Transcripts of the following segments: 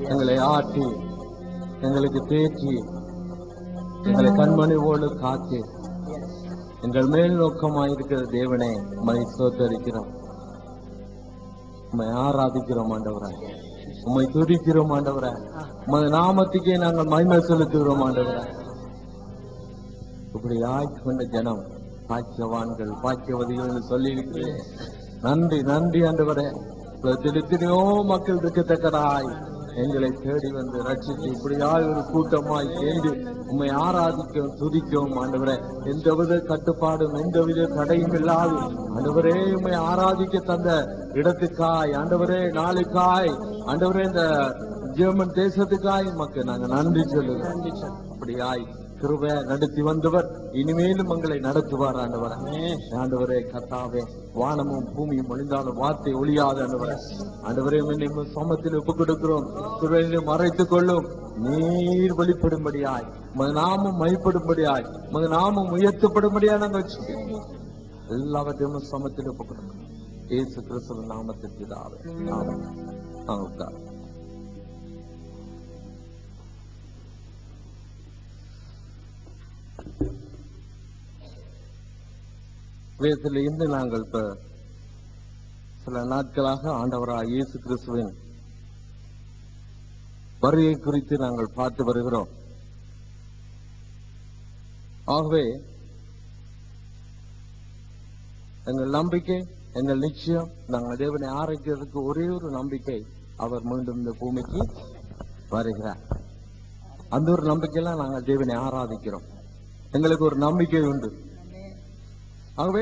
எங்களை ஆட்டி எங்களுக்கு தேற்றி எங்களை கண்மணிவோடு காத்து எங்கள் மேல் நோக்கமாயிருக்கிற தேவனே உம்மை சோத்தரிக்கிறோம் உம்மை ஆராதிக்கிறோம் ஆண்டவரே உம்மை துதிக்கிறோம் ஆண்டவரே உமது நாமத்துக்கே நாங்கள் மகிமை செலுத்துகிறோம் ஆண்டவரே இப்படி ஆய்கொண்ட ஜனம் பாக்கியவான்கள் பாக்கியவதிகள் என்று சொல்லி இருக்கிறேன் நன்றி நன்றி ஆண்டவரே உலகத்தில் எத்தனையோ மக்கள் இருக்கத்தக்கதாய் எங்களை தேடி வந்து ரட்சித்து இப்படியாய் ஒரு கூட்டமாய் சேர்ந்து உம்மை ஆராதிக்கவும் துதிக்கவும் ஆண்டவரே எந்தவித கட்டுப்பாடும் எந்தவித தடையும் இல்லாது ஆண்டவரே உம்மை ஆராதிக்க தந்த இடத்துக்காய் ஆண்டவரே நாளுக்காய் ஆண்டவரே இந்த ஜெர்மன் தேசத்துக்காய் மக்கள் நாங்க நன்றி சொல்லுகிறோம் அப்படியாய் கிருபை நடத்தி வந்தவர் இனிமேலும் எங்களை நடத்துவார் ஆண்டவர் ஆண்டவரே கத்தாவே வானமும் பூமியும் ஒளிந்தாலும் வார்த்தை ஒளியாது ஆண்டவரே ஆண்டவரே என்னை உம் சமத்தில் ஒப்புக் கொடுக்கிறோம் கிருபையிலே மறைத்துக் கொள்ளும் நீர் வெளிப்படும்படியாய் உமது நாமம் மைப்படும்படியாய் உமது நாமம் உயர்த்தப்படும்படியாய் நாங்கள் வச்சுக்கிறோம் எல்லாவற்றையும் உம் சமத்தில் ஒப்புக் கொடுக்கிறோம் இயேசு கிறிஸ்துவின் நாமத்திற்கு இதாவே ஆமென் ஆ, உட்கார் வேதத்தில் இருந்து நாங்கள் இப்ப சில நாட்களாக ஆண்டவராக இயேசு கிறிஸ்துவின் வருகை குறித்து நாங்கள் பார்த்து வருகிறோம் ஆகவே எங்கள் நம்பிக்கை எங்கள் நிச்சயம் நாங்கள் தேவனை ஆராய்க்கிறதுக்கு ஒரே ஒரு நம்பிக்கை அவர் மீண்டும் இந்த பூமிக்கு வருகிறார் அந்த ஒரு நம்பிக்கையில நாங்கள் தேவனை ஆராதிக்கிறோம் எங்களுக்கு ஒரு நம்பிக்கை உண்டு ஆகவே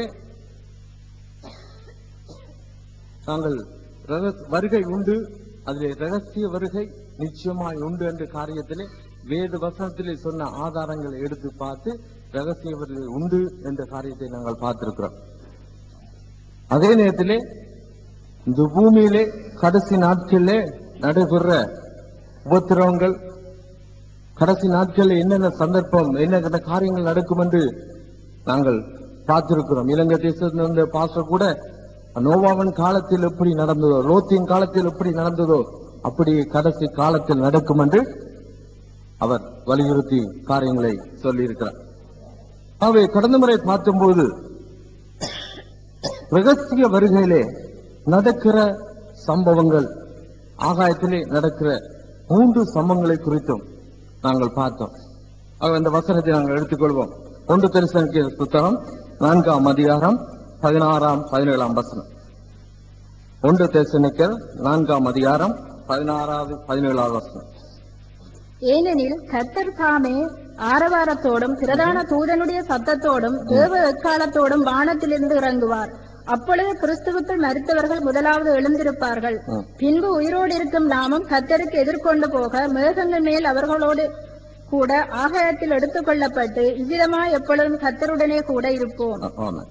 நாங்கள் ரக- வருகை உண்டு அதிலே ரகசிய வருகை நிச்சயமாய் உண்டு என்ற காரியத்திலே வேத வசனத்திலே சொன்ன ஆதாரங்களை எடுத்து பார்த்து ரகசிய வருகை உண்டு என்ற காரியத்தை நாங்கள் பார்த்திருக்கிறோம் அதே நேரத்திலே இந்த பூமியிலே கடைசி நாட்களிலே நடைபெற உபத்திரவங்கள் கடைசி நாட்களில் என்னென்ன சந்தர்ப்பம் என்னென்ன காரியங்கள் நடக்கும் என்று நாங்கள் பார்த்திருக்கிறோம் இலங்கை தேசத்தில் இருந்த பாஸ்டர் கூட நோவாவின் காலத்தில் எப்படி நடந்ததோ லோத்தின் காலத்தில் எப்படி நடந்ததோ அப்படி கடைசி காலத்தில் நடக்கும் என்று அவர் வலியுறுத்தி காரியங்களை சொல்லியிருக்கிறார் ஆகவே கடந்த முறை பார்த்தபோது ரகசிய வருகையிலே நடக்கிற சம்பவங்கள் ஆகாயத்திலே நடக்கிற மூன்று சம்பவங்களை குறித்தும் நாங்கள் பார்த்தோம் ஆக அந்த வசனத்தை நாங்கள் எடுத்துக்கொள்வோம் ஒன்று தரிசனிக்க புத்தகம் நான்காம் அதிகாரம் பதினாறாம் பதினேழாம் வசனம் ஒன்று தரிசனிக்க நான்காம் அதிகாரம் பதினாறாவது பதினேழாவது வசனம் ஏனெனில் கர்த்தர் தாமே ஆரவாரத்தோடும் பிரதான தூதனுடைய சத்தத்தோடும் தேவ எக்காலத்தோடும் வானத்திலிருந்து இறங்குவார் அப்பொழுது கிறிஸ்துவுக்குள் மரித்தவர்கள் முதலாவது எழுந்திருப்பார்கள் ம். பின்பு உயிரோடு இருக்கும் நாமும் கர்த்தருக்கு எதிர்கொண்டு போக மேகங்கள் மேல் அவர்களோடு கூட ஆகாயத்தில் எடுத்துக் கொள்ளப்பட்டு இவ்விதமாய் எப்பொழுதும் கர்த்தருடனே கூட இருப்போம் ஆமாம்.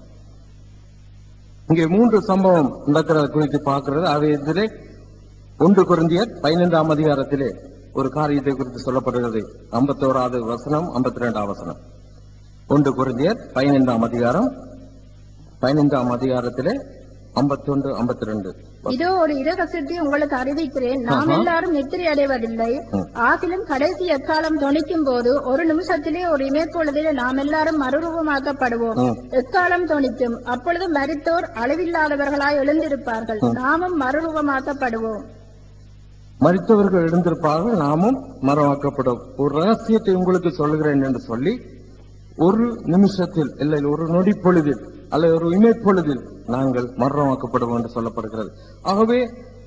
இங்கே மூன்று சம்பவம் நடக்கிறது குறித்து பார்க்கிறது அது இதிலே ஒன்று குருந்தியர் பதினைந்தாம் அதிகாரத்திலே ஒரு காரியத்தை குறித்து சொல்லப்படுகிறது ஐம்பத்தோராவது வசனம் ஐம்பத்தி ரெண்டாம் வசனம் ஒன்று குருந்தியர் பதினைந்தாம் அதிகாரம் பதினைந்தாம் அதிகாரத்திலே ஐம்பத்தொன்று ஐம்பத்தி ரெண்டு இதோ ஒரு இரகசியத்தை உங்களுக்கு அறிவிக்கிறேன் நாம் ஆஹா. எல்லாரும் நித்திரை அடைவதில்லை ம். ஆகிலும் கடைசி எக்காலம் தொனிக்கும் போது ஒரு நிமிஷத்திலே ஒரு இமைப்பொழுதிலே நாம் எல்லாரும் மறுரூபமாக்கப்படுவோம் ம். எக்காலம் தொனிக்கும் அப்பொழுது மரித்தோர் அழிவில்லாதவர்களாய் எழுந்திருப்பார்கள் நாமும் மறுரூபமாக்கப்படுவோம் மரித்தவர்கள் எழுந்திருப்பார்கள் நாமும் மரமாக்கப்படும் ஒரு ரகசியத்தை உங்களுக்கு சொல்லுகிறேன் என்று சொல்லி ஒரு நிமிஷத்தில் இல்லை ஒரு நொடி பொழுதில் அல்லது ஒரு இமைப்பொழுதில் நாங்கள் மரணமாக்கப்படுவோம் என்று சொல்லப்படுகிறது ஆகவே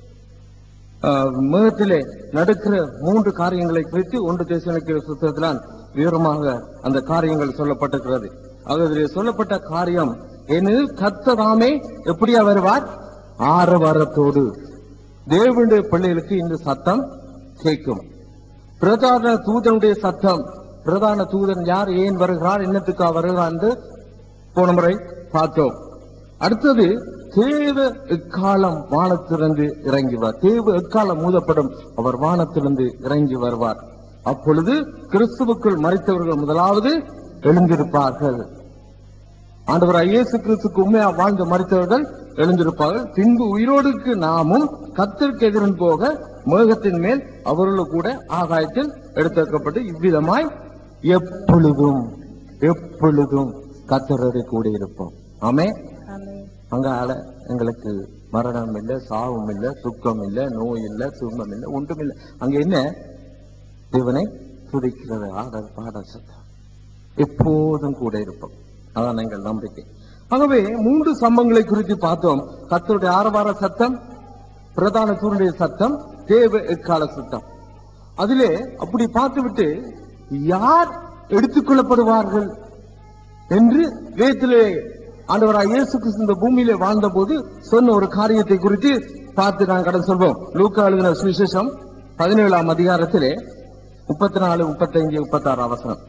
ஆஹ், மேகத்திலே நடக்கிற மூன்று காரியங்களை குறித்து ஒன்று தேசனுக்கு சுத்தத்திலான் விவரமாக அந்த காரியங்கள் சொல்லப்பட்டிருக்கிறது ஆகவே சொல்லப்பட்ட காரியம் ஏனெனில் கர்த்தராமே எப்படியா வருவார் ஆரவாரத்தோடு தேவனுடைய பிள்ளைகளுக்கு இந்த சத்தம் கேட்கும் பிரதான தூதனுடைய சத்தம் பிரதான தூதன் யார் ஏன் வருகிறார் என்னத்துக்காக வருகிறார் என்று போன முறை பார்த்தோம் அடுத்தது தேவ எக்காலம் வானத்திலிருந்து இறங்குவார் தேவ எக்காலம் மூதப்படும் அவர் வானத்திலிருந்து இறங்கி வருவார் அப்பொழுது கிறிஸ்துவுக்குள் மறித்தவர்கள் முதலாவது எழுந்திருப்பார்கள் ஆண்டவர் இயேசு கிறிஸ்துக்கு உண்மையா வாழ்ந்து மறித்தவர்கள் எழுந்திருப்பார்கள் பின்பு உயிரோடுக்கு நாமும் கத்திற்கு எதிரன் போக மேகத்தின் மேல் அவர்களும் கூட ஆகாயத்தில் எடுத்துக்கப்பட்டு இவ்விதமாய் எப்பொழுதும் எப்பொழுதும் கத்தரோடு கூட இருப்போம் ஆமே ஆமென். அங்கால எங்களுக்கு மரணம் இல்லை சாவும் இல்லை துக்கம் இல்லை நோய் இல்லை துன்பம் இல்லை ஒன்றும் இல்லை அங்க என்ன தேவனை துதிக்கிறது ஆடல் பாடல் சத்தம் எப்போதும் கூட இருப்போம் அதான் எங்கள் நம்பிக்கை ஆகவே மூன்று சம்பவங்களை குறித்து பார்த்தோம் கத்தருடைய ஆரவார சத்தம் பிரதான தூருடைய சத்தம் தேவ எக்கால சத்தம் அதிலே அப்படி பார்த்துவிட்டு யார் எடுத்துக்கொள்ளப்படுவார்கள் என்று வேதத்திலே ஆண்டவராக இயேசு கிறிஸ்து இந்த பூமியிலே வாழ்ந்தபோது சொன்ன ஒரு காரியத்தை குறித்து பார்த்து நான் கடன் சொல்வோம் லூக்கா எழுதின சுவிசேஷம் பதினேழாம் அதிகாரத்திலே முப்பத்தி நாலு முப்பத்தைந்து முப்பத்தாறு அவசரம்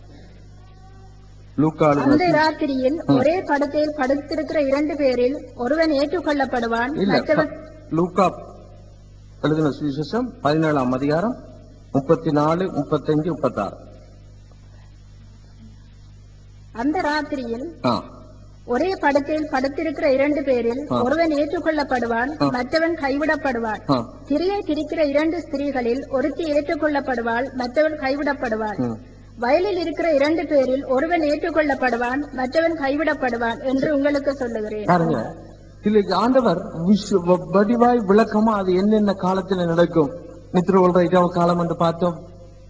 லூக்கா எழுதின அந்த ராத்திரியில் ஒரே படத்தில் படுத்திருக்கிற இரண்டு பேரில் ஒருவன் ஏற்றுக்கொள்ளப்படுவான் இல்ல மற்றவன் லூக்கா எழுதின சுவிசேஷம் பதினேழாம் அதிகாரம் முப்பத்தி நாலு முப்பத்தஞ்சு முப்பத்தாறு அந்த ராத்திரியில் ஆ ஒரே படத்தில் படுத்திருக்கிற இரண்டு பேரில் ஆ. ஒருவன் ஏற்றுக்கொள்ளப்படுவான் ஆ. மற்றவன் கைவிடப்படுவான் ஆ திரையை திரிக்கிற இரண்டு ஸ்திரீகளில் ஒருத்தி ஏற்றுக்கொள்ளப்படுவாள் மற்றவன் கைவிடப்படுவான் ம். வயலில் இருக்கிற இரண்டு பேரில் ஒருவன் ஏற்றுக்கொள்ளப்படுவான் மற்றவன் கைவிடப்படுவான் என்று உங்களுக்கு சொல்லுகிறேன் பாருங்க இதுக்கு ஆண்டவர் விஷ- வ- வடிவாய் விளக்கமா அது என்னென்ன காலத்துல நடக்கும் நித்திர கொள்ற இரவு காலம் என்று பார்த்தோம்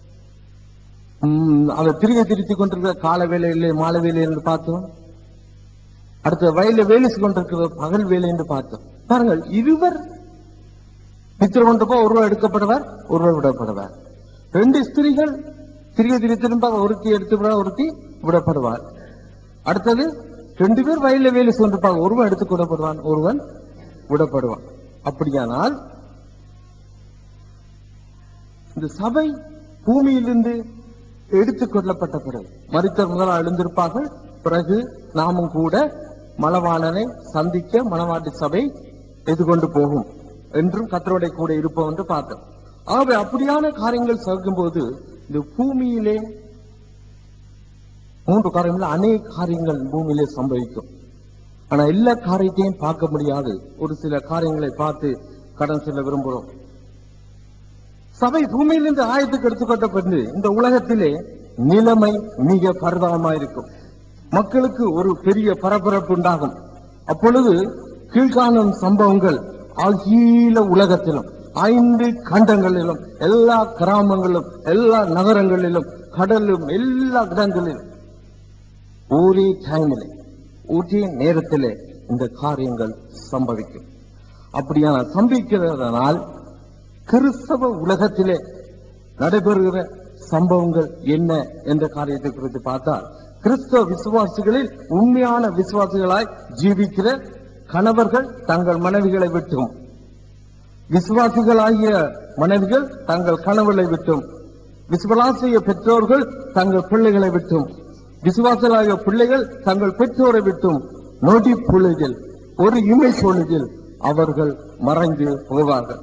உம், அதை திருக திருத்தி கொண்டிருக்கிற கால வேலையிலே மாலை வேலை என்று பார்த்தோம் அடுத்த வயல்ல வேலை செய்து கொண்டிருக்கிற பகல் வேலை என்று பார்த்தோம் பாருங்கள் இருவர் நித்திர கொண்டப்போ ஒருவர் எடுக்கப்படுவார் ஒருவர் விடப்படுவார் ரெண்டு ஸ்திரீகள் திரிக திரித்திருப்பாங்க ஒருத்தி எடுத்து விட ஒருத்தி விடப்படுவார் அடுத்தது ரெண்டு பேர் வயல்ல வேலை சென்றிருப்பாங்க ஒருவன் எடுத்துக் கொள்ளப்படுவான் ஒருவன் விடப்படுவான் அப்படியானால் இந்த சபை பூமியிலிருந்து எடுத்துக் கொள்ளப்பட்ட பிறகு மறித்தவர் முதலாக எழுந்திருப்பார்கள் பிறகு நாமும் கூட மணவாளனை சந்திக்க மணவாட்டி சபை எதிர்கொண்டு போகும் என்றும் கத்தரோட கூட இருப்போம் என்று பார்த்தோம் ஆகவே அப்படியான காரியங்கள் சேர்க்கும்போது இந்த பூமியிலே மூன்று காரியங்கள் அநேக காரியங்கள் பூமியிலே சம்பவிக்கும் ஆனா எல்லா காரியத்தையும் பார்க்க முடியாது ஒரு சில காரியங்களை பார்த்து கடன் செல்ல விரும்புகிறோம் சபை பூமியிலிருந்து ஆயத்துக்கு எடுத்துக்கொள்ளப்பட்டு இந்த உலகத்திலே நிலைமை மிக பரிதாபமாயிருக்கும் மக்களுக்கு ஒரு பெரிய பரபரப்பு உண்டாகும் அப்பொழுது கீழ்காணும் சம்பவங்கள் அகில உலகத்திலும் ஐந்து கண்டங்களிலும் எல்லா கிராமங்களிலும் எல்லா நகரங்களிலும் கடலும் எல்லா இடங்களிலும் ஒரே டைமில் ஒரே நேரத்திலே இந்த காரியங்கள் சம்பவிக்கும் அப்படியான சம்பவிக்கிறதனால் கிறிஸ்தவ உலகத்திலே நடைபெறுகிற சம்பவங்கள் என்ன என்ற காரியத்தை குறித்து பார்த்தால் கிறிஸ்தவ விசுவாசிகளில் உண்மையான விசுவாசிகளாய் ஜீவிக்கிற கணவர்கள் தங்கள் மனைவிகளை விட்டும் விசுவாசிகளாகிய மனைவிகள் தங்கள் கணவர்களை விட்டும் விசுவாசிய பெற்றோர்கள் தங்கள் பிள்ளைகளை விட்டும் விசுவாசலாகிய பிள்ளைகள் தங்கள் பெற்றோரை விட்டும் நொடி பொழுதில் ஒரு இமை பொழுதில் அவர்கள் மறைந்து போவார்கள்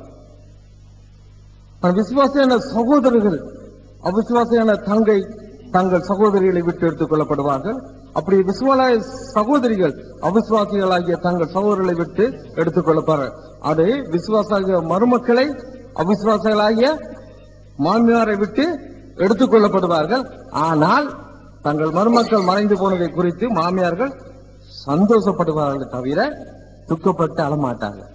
விசுவாசியான சகோதரர்கள் அவிசுவாசியான தங்கை தங்கள் சகோதரிகளை விட்டு எடுத்துக் கொள்ளப்படுவார்கள் அப்படி விசுவால சகோதரிகள் அவிசுவாசிகளாகிய தங்கள் சகோதரர்களை விட்டு எடுத்துக் கொள்ளப்படுவார்கள் அது விசுவாசாகிய மருமக்களை அவிசுவாசிகளாகிய மாமியாரை விட்டு எடுத்துக் கொள்ளப்படுவார்கள் ஆனால் தங்கள் மருமக்கள் மறைந்து போனதை குறித்து மாமியார்கள் சந்தோஷப்படுவார்கள் தவிர துக்கப்பட்டு அழமாட்டார்கள்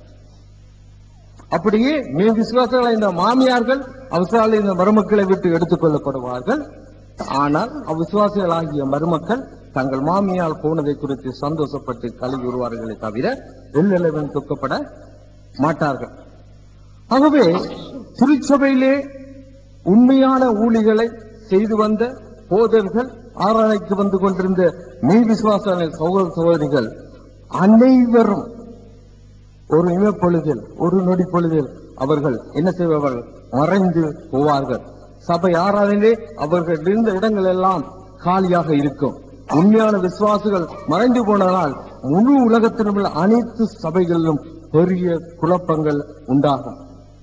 அப்படியே நீ விசுவாசங்களை இந்த மாமியார்கள் அவசால இந்த மருமக்களை விட்டு எடுத்துக் கொள்ளப்படுவார்கள் ஆனால் அவிசுவாசிகளாகிய மருமக்கள் தங்கள் மாமியால் போனதை குறித்து சந்தோஷப்பட்டு களி வருவார்களே தவிர எல்லளவன் துக்கப்பட மாட்டார்கள் ஆகவே திருச்சபையிலே உண்மையான ஊழிகளை செய்து வந்த போதர்கள் ஆராய்ச்சி வந்து கொண்டிருந்த மெய் விசுவாச சகோதர சகோதரிகள் அனைவரும் ஒரு இமப்பொழுதில் ஒரு நொடி பொழுதில் அவர்கள் என்ன செய்வார்கள் மறைந்து போவார்கள் சபை ஆராதனையிலே அவர்கள் இருந்த இடங்கள் எல்லாம் காலியாக இருக்கும் உண்மையான விசுவாசிகள் மறைந்து போனதால் முழு உலகத்திலும் உள்ள அனைத்து சபைகளிலும் பெரிய குழப்பங்கள் உண்டாகும்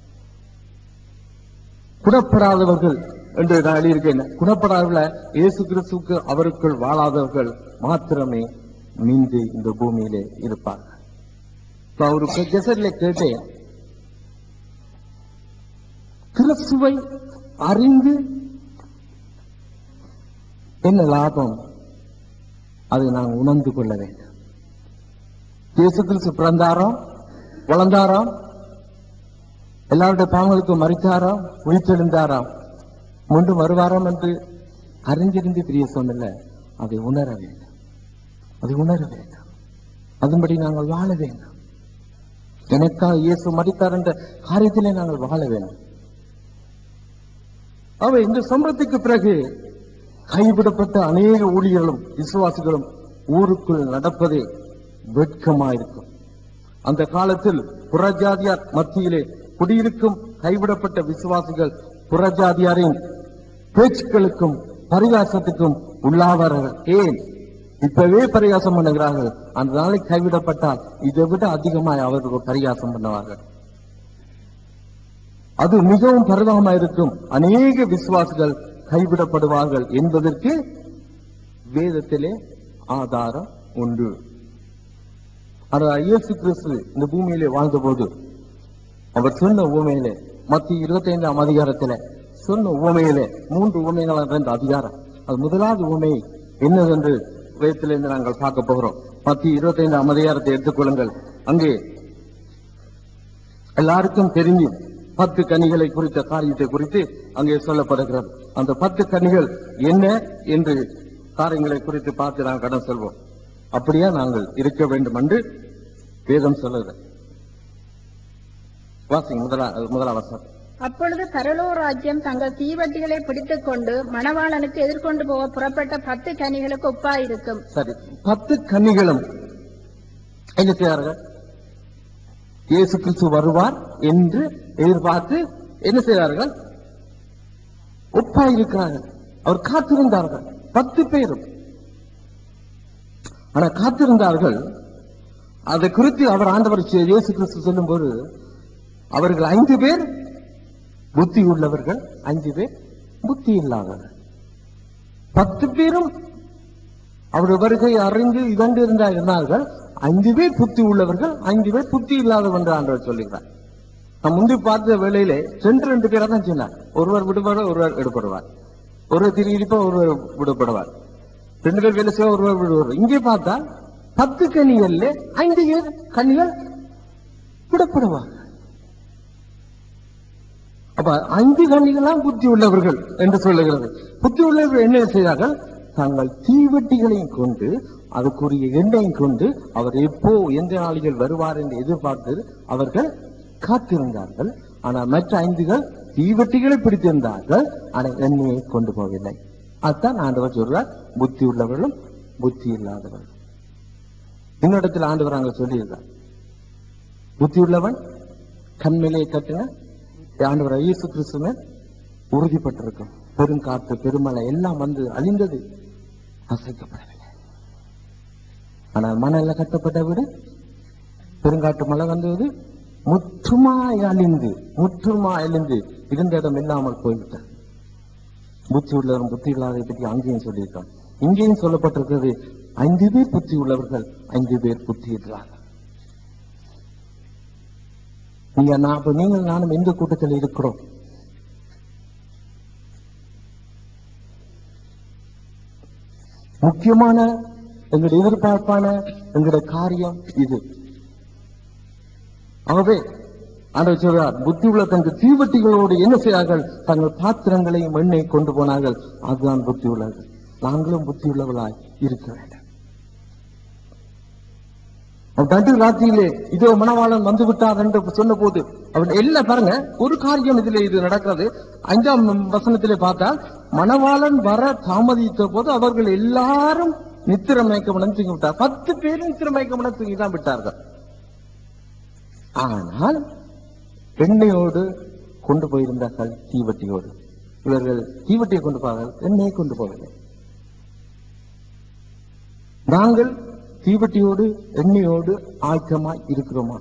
குணப்படாதவர்கள் என்று நான் எழுதியிருக்கேன் குணப்படாதவர்கள இயேசு கிறிஸ்துவுக்கு அவருக்குள் வாழாதவர்கள் மாத்திரமே மீண்டு இந்த பூமியிலே இருப்பார்கள் நான் ஒரு கெசட்ல கேட்டேன் கிறிஸ்துவை அறிந்து என்ன லாபம் அதை நான் உணர்ந்து கொள்ள வேண்டும் இயேசு கிறிஸ்து பிறந்தாராம் வளர்ந்தாராம் எல்லாருடைய பாவங்களுக்கும் மறித்தாராம் உயிர்த்தெழுந்தாராம் மீண்டும் வருவாராம் என்று அறிஞ்சிருந்து பிரிய சொன்னல அதை உணர வேண்டும் அதை உணர வேண்டும் அதன்படி நாங்கள் வாழ வேண்டும் எனக்காக இயேசு மறித்தார் என்ற காரியத்திலே நாங்கள் வாழ வேண்டும் அவை இந்த சம்பளத்துக்கு பிறகு கைவிடப்பட்ட அநேக ஊழியர்களும் விசுவாசிகளும் ஊருக்குள் நடப்பதே வெட்கமாயிருக்கும் அந்த காலத்தில் புறஜாதியார் மத்தியிலே குடியிருக்கும் கைவிடப்பட்ட விசுவாசிகள் புறஜாதியாரின் பேச்சுக்களுக்கும் பரிகாசத்துக்கும் உள்ளாவார்கள் ஏன் இப்பவே பரிகாசம் பண்ணுகிறார்கள் அந்த நாளை கைவிடப்பட்டால் இதை விட அதிகமாய் அவர்கள் பரிகாசம் பண்ணுவார்கள் அது மிகவும் பரிதாபமாயிருக்கும் அநேக விசுவாசிகள் கைவிடப்படுவார்கள் என்பதற்கு வேதத்திலே ஆதாரம் உண்டு ஆனால் இயேசு கிறிஸ்து இந்த பூமியிலே வாழ்ந்தபோது அவர் சொன்ன உவமையிலே மத்திய இருபத்தி ஐந்தாம் அதிகாரத்தில சொன்ன உவமையிலே மூன்று உவமைகள் என்ற அதிகாரம் அது முதலாவது உவமை என்னதென்று வேதத்திலிருந்து நாங்கள் பார்க்க போகிறோம் மத்திய இருபத்தி ஐந்தாம் அதிகாரத்தை எடுத்துக்கொள்ளுங்கள் அங்கே எல்லாருக்கும் தெரிஞ்சு பத்து கனிகளை குறித்த காரியத்தை குறித்து அங்கே சொல்லப்படுகிறது அந்த பத்து கனிகள் என்ன என்று காரியங்களை குறித்து பார்த்து நாம் கடன் செல்வோம் அப்படியே நாங்கள் இருக்க வேண்டும் என்று வேதம் சொல்லுது வாசிங்க முதலா முதலா வசனம் அப்பொழுது பரலோ ராஜ்யம் தங்கள் தீவட்டிகளை பிடித்துக் கொண்டு மணவாளனுக்கு எதிர்கொண்டு போக புறப்பட்ட பத்து கனிகளுக்கு ஒப்பாயிருக்கும் சரி பத்து கன்னிகளும் என்ன செய்வார்கள் இயேசு கிறிஸ்து வருவார் என்று எதிர்பார்த்து என்ன செய்வார்கள் ஒப்பாயிருக்கிறார்கள் அவர் காத்திருந்தார்கள் பத்து பேரும் ஆனா காத்திருந்தார்கள் அதை குறித்து அவர் ஆண்டவர் செ- இயேசு கிறிஸ்து சொல்லும்போது அவர்கள் ஐந்து பேர் புத்தி உள்ளவர்கள் அஞ்சு பேர் புத்தி இல்லாதவர்கள் பத்து பேரும் அவருடைய வருகை அறிந்து இதண்டு இருந்தா இருந்தார்கள் ஐந்து பேர் புத்தி உள்ளவர்கள் ஐந்து பேர் புத்தி இல்லாதவர்கள் என்று ஆண்டவர் சொல்லுகிறார் நான் முந்தி பார்த்த வேளையிலே ரெண்டு ரெண்டு பேரா தான் சொன்னார் ஒருவர் விடுபடுவார் ஒருவர் எடுப்படுவார் ஒருவர் திருப்ப ஒருவர் விடுபடுவார் ரெண்டு பேர் வேலை செய்ய ஒருவர் விடுவார் இங்கே பார்த்தா பத்து கனிகள்ல ஐந்து பேர் கனிகள் விடப்படுவார் அப்ப ஐந்து கண்ணிகளாம் புத்தி உள்ளவர்கள் என்று சொல்லுகிறது புத்தி உள்ளவர்கள் என்ன செய்தார்கள் தங்கள் தீவெட்டிகளையும் கொண்டு அதுக்குரிய எண்ணெயும் கொண்டு அவர் எப்போ எந்த நாளிகள் வருவார் என்று எதிர்பார்த்து அவர்கள் காத்திருந்தார்கள் ஆனால் மற்ற ஐந்துகள் தீவெட்டிகளை பிடித்திருந்தார்கள் ஆனால் எண்ணெயை கொண்டு போகவில்லை அதுதான் ஆண்டவர் சொல்றார் புத்தி உள்ளவர்களும் புத்தி இல்லாதவர்கள் இன்னொருத்தில் ஆண்டவர் அங்க சொல்லியிருக்கார் புத்தி உள்ளவன் கண்மையிலே கட்டின ஆண்டவர் இயேசு கிறிஸ்துவ உறுதிப்பட்டிருக்கும் பெருங்காற்று பெருமழை எல்லாம் வந்து அழிந்தது அசைக்கப்படவில்லை ஆனால் மணல்ல கட்டப்பட்ட வீடு பெருங்காற்று மழை வந்தது முற்றுமாய் அழிந்து முற்றுமாய் அழிந்து இருந்த இடம் இல்லாமல் போய்விட்டது புத்தி உள்ளவரும் புத்தி இல்லாததை பற்றி அங்கேயும் சொல்லியிருக்கான் இங்கேயும் சொல்லப்பட்டிருக்கிறது ஐந்து பேர் புத்தி உள்ளவர்கள் ஐந்து பேர் புத்தி இல்லாதவர்கள் நீங்க நான் அப்ப நீங்கள் நானும் எந்த கூட்டத்தில் இருக்கிறோம் முக்கியமான எங்களுடைய எதிர்பார்ப்பான எங்களுடைய காரியம் இது ஆகவே ஆண்டவர் சொல்றார் புத்தி உள்ள தங்கள் தீவட்டிகளோடு என்ன செய்தார்கள் தங்கள் பாத்திரங்களையும் எண்ணெய் கொண்டு போனார்கள் அதுதான் புத்தி உள்ளது நாங்களும் புத்தி உள்ளவர்களாய் இருக்க வேண்டும் அவன் நடு ராத்திரியிலே இதோ மணவாளன் வந்து விட்டார் என்று சொன்ன போது அவன் எல்லாம் பாருங்க ஒரு காரியம் இதுல இது நடக்கிறது அஞ்சாம் வசனத்திலே பார்த்தால் மணவாளன் வர தாமதித்த போது அவர்கள் எல்லாரும் நித்திரமயக்கமுடன் தூங்கி விட்டார் பத்து பேரும் நித்திரமயக்கமுடன் தூங்கி தான் விட்டார்கள் ஆனால் எண்ணெயோடு கொண்டு போயிருந்தார்கள் தீவட்டியோடு இவர்கள் தீவட்டியை கொண்டு போவார்கள் எண்ணெயை கொண்டு போகவில்லை நாங்கள் தீவட்டியோடு எண்ணெயோடு ஆயத்தமாய் இருக்கிறோமா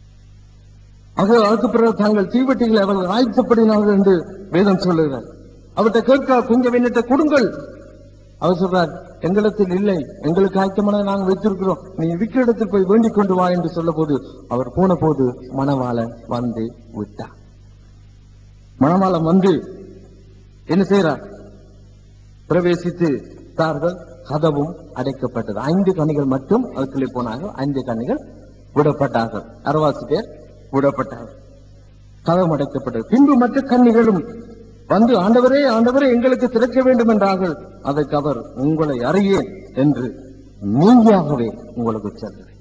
ஆக அதுக்கு பிறகு தாங்கள் தீவட்டிகளை அவர்கள் ஆயத்தப்படினார்கள் என்று வேதம் சொல்லுகிறார் அவர்கிட்ட கேட்க குங்க வெண்ணிட்ட கொடுங்கள் அவர் சொல்றார் எங்களிடத்தில் இல்லை எங்களுக்கு ஆயத்தமான நாங்கள் வைத்திருக்கிறோம் நீ விற்கிற இடத்தில் போய் வேண்டிக் கொண்டு வா என்று சொல்ல போது அவர் போன போது மணவாளன் வந்து விட்டார் மணவாளன் வந்து என்ன செய்யறார் பிரவேசித்து தார்கள் கதவும் அடைக்கப்பட்டது ஐந்து கண்ணிகள் மட்டும் அதுக்குள்ளே போனார்கள் ஐந்து கண்ணிகள் விடப்பட்டார்கள் அரவாசி பேர் விடப்பட்டார்கள் கதவும் அடைக்கப்பட்டது பின்பு மற்ற கண்ணிகளும் வந்து ஆண்டவரே ஆண்டவரே எங்களுக்கு திறக்க வேண்டும் என்றார்கள் அதற்கு அவர் உங்களை அறியேன் என்று நீங்கியாகவே உங்களுக்கு சொல்கிறேன்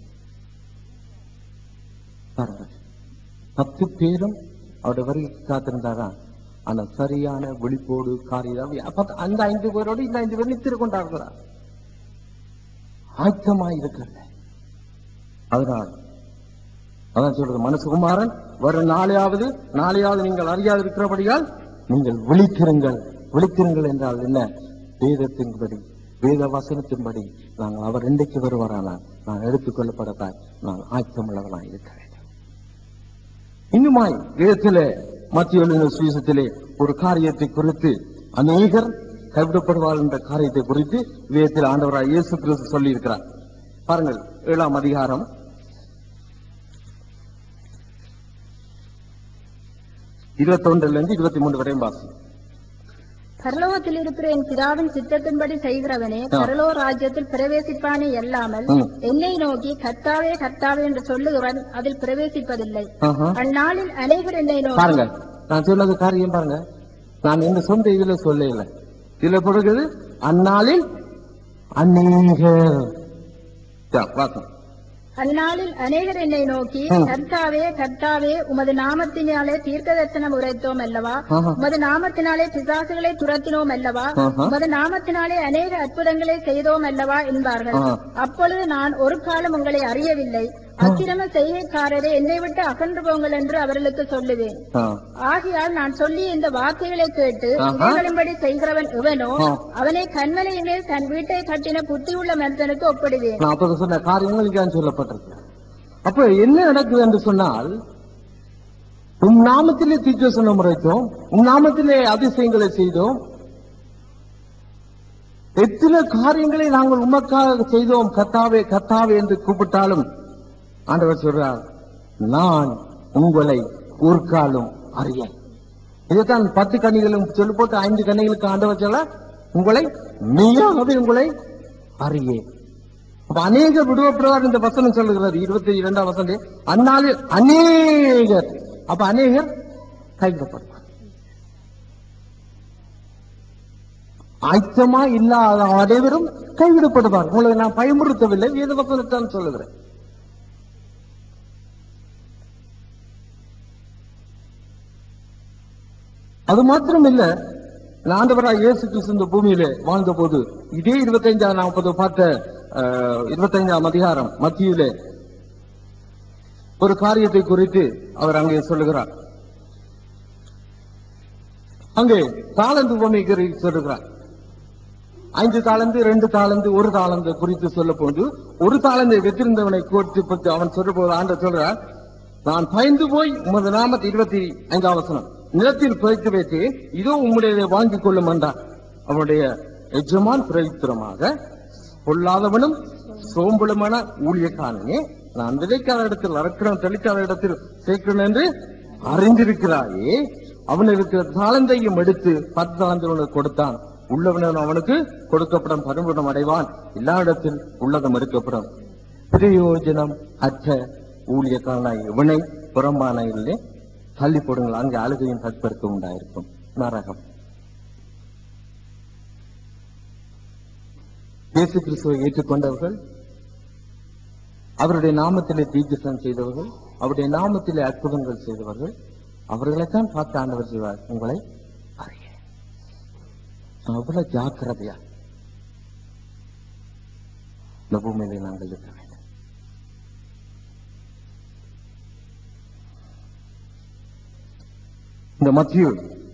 பாருங்கள் பத்து பேரும் அவருடைய வரி காத்திருந்தாரா ஆனா சரியான விழிப்போடு காரியம் அப்ப அந்த ஐந்து பேரோடு இந்த ஐந்து பேர் நித்திர கொண்டார்களா ஆயத்தமாய் இருக்கிறது அதனால் அதான் சொல்றது மனசுகுமாரன் வர நாளையாவது நாளையாவது நீங்கள் அறியாது இருக்கிறபடியால் நீங்கள் விழித்திருங்கள் விழித்திருங்கள் என்றால் என்ன வேதத்தின்படி வேத வசனத்தின்படி நாங்கள் அவர் இன்றைக்கு வருவாரானால் நான் எடுத்துக்கொள்ளப்படத்தாய் நான் ஆயத்தமுள்ளவனாய் இருக்க வேண்டும் இன்னுமாய் வேதத்திலே மத்திய எழுதின சுவிசத்திலே ஒரு காரியத்தை குறித்து அநேகர் கைவிடப்படுவார் என்ற காரியத்தை குறித்து வேதத்தில் ஆண்டவராய் இயேசு கிறிஸ்து சொல்லி இருக்கிறார் பாருங்கள் ஏழாம் அதிகாரம் இருபத்தொன்றுல இருந்து இருபத்தி மூன்று வரையும் வாசி பரலோகத்தில் இருக்கிற என் பிதாவின் சித்தத்தின்படி செய்கிறவனே ஆ. பரலோ ராஜ்யத்தில் பிரவேசிப்பானே அல்லாமல் ம். என்னை நோக்கி கர்த்தாவே கர்த்தாவே என்று சொல்லுகிறவன் அதில் பிரவேசிப்பதில்லை ஆஹா. அந்நாளில் அநேகர் என்னை நோக்கி பாருங்க நான் சொன்னது காரியம் பாருங்க நான் இந்த சொந்த இதுல சொல்லல இதுல கொடுக்குது அந்நாளில் அநேகர் யா, வாசம் அந்நாளில் அநேகர் என்னை நோக்கி ம். கர்த்தாவே கர்த்தாவே உமது நாமத்தினாலே தீர்க்க தரிசனம் உரைத்தோம் அல்லவா ஆஹா. உமது நாமத்தினாலே பிசாசுகளை துரத்தினோம் அல்லவா ஆஹா. உமது நாமத்தினாலே அநேக அற்புதங்களை செய்தோம் அல்லவா என்பார்கள் ஆஹா. அப்பொழுது நான் ஒரு காலம் உங்களை அறியவில்லை அக்கிரம செய்கைக்காரரே என்னை விட்டு அகன்று போங்கள் என்று அவர்களுக்கு சொல்லுவேன் ஆ. ஆகையால் நான் சொல்லிய இந்த வார்த்தைகளை கேட்டு ஆஹா. இவைகளின்படி செய்கிறவன் எவனோ ஆ. அவனை கண்மலையின் மேல் தன் வீட்டை கட்டின புத்தியுள்ள மனிதனுக்கு ஒப்பிடுவேன் நான் அப்ப சொன்ன காரியங்கள் இங்கே சொல்லப்பட்டிருக்கு அப்ப என்ன நடக்குது என்று சொன்னால் உன் நாமத்திலே தீர்க்கசனம் முறைத்தோம் உன் நாமத்திலே அதிசயங்களை செய்தோம் எத்தனை காரியங்களை நாங்கள் உமக்காக செய்தோம் கத்தாவே கத்தாவே என்று கூப்பிட்டாலும் ஆண்டவர் சொல்றார் நான் உங்களை ஒரு காலம் அறியேன் இதைத்தான் பத்து கனிகளும் சொல்லி போட்டு ஐந்து கனிகளுக்கு ஆண்டவர் சொல்ல உங்களை மெய்யாகவே உங்களை அறியேன் அப்ப அநேகர் விடுவப்படுவார் இந்த வசனம் சொல்லுகிறது இருபத்தி இரண்டாம் வசனம் அந்நாளில் அநேகர் அப்ப அநேகர் கைவிடப்படுவார் ஆயத்தமா இல்லாத அனைவரும் கைவிடப்படுவார் உங்களை நான் பயமுறுத்தவில்லை வேத வசனத்தான் சொல்லுகிறேன் அது மாத்திரம் இல்ல ஆண்டவராய் இயேசு கிறிஸ்து இந்த பூமியிலே வாழ்ந்த போது இதே இருபத்தைந்தாம் நாற்பது பார்த்த அஹ், இருபத்தைந்தாம் அதிகாரம் மத்தியிலே ஒரு காரியத்தை குறித்து அவர் அங்கே சொல்லுகிறார் அங்கே தாளந்து பூமி குறித்து சொல்லுகிறார் ஐந்து தாளந்து ரெண்டு தாளந்து ஒரு தாளந்து குறித்து சொல்ல போது ஒரு தாளந்தை வெற்றிருந்தவனை குறித்து பற்றி அவன் சொல்ற போது ஆண்ட சொல்றார் நான் பயந்து போய் உமது நாமத்தை இருபத்தி ஐந்தாம் வசனம் நிலத்தில் புதைத்து வைத்து இதோ உம்முடைய வாங்கிக் கொள்ளும் என்றார் அவனுடைய எஜமான் பிரயுத்தரமாக பொல்லாதவனும் சோம்பலுமான ஊழியக்காரனே நான் விதைக்காத இடத்தில் அறுக்கிறோம் தெளிக்காத இடத்தில் சேர்க்கிறேன் என்று அறிந்திருக்கிறாயே அவன் இருக்கிற தாளந்தையும் எடுத்து பத்து தாளந்தவனுக்கு கொடுத்தான் உள்ளவன் அவனுக்கு கொடுக்கப்படும் பரும்புடம் அடைவான் எல்லா இடத்தில் உள்ளதும் எடுக்கப்படும் பிரயோஜனம் அற்ற ஊழியக்காரனாய் இவனை புறம்பான இல்லை தள்ளி போடுங்கள் அங்கே அழுகையும் கற்பருக்கு உண்டாயிருக்கும் நரகம் இயேசு கிறிஸ்துவை ஏற்றுக்கொண்டவர்கள் அவருடைய நாமத்திலே தீர்க்கசம் செய்தவர்கள் அவருடைய நாமத்திலே அற்புதங்கள் செய்தவர்கள் அவர்களைத்தான் பார்த்து ஆண்டவர் செய்வார் உங்களை அறிய அவ்வளவு ஜாக்கிரதையா இந்த பூமியிலே நாங்கள் இருக்க வேண்டும் இந்த மத்திய